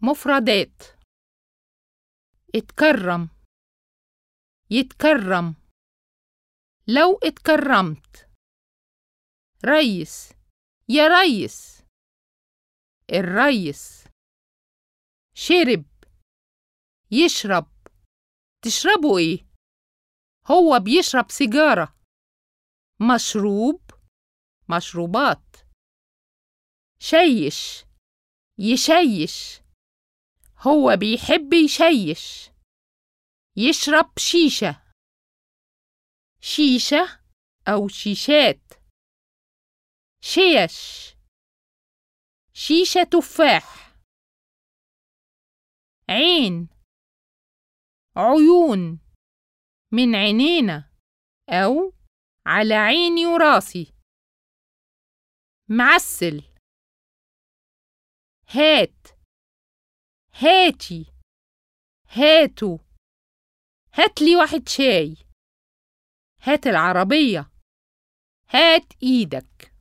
مفردات اتكرم يتكرم لو اتكرمت ريس يا ريس الريس شرب يشرب تشربوا ايه هو بيشرب سيجارة مشروب مشروبات شيش يشيش هو بيحب يشيش يشرب شيشة شيشة أو شيشات شيش شيشة تفاح عين عيون من عينينا أو على عيني وراسي معسل هات هاتي هاتوا هات لي واحد شاي هات العربية هات ايدك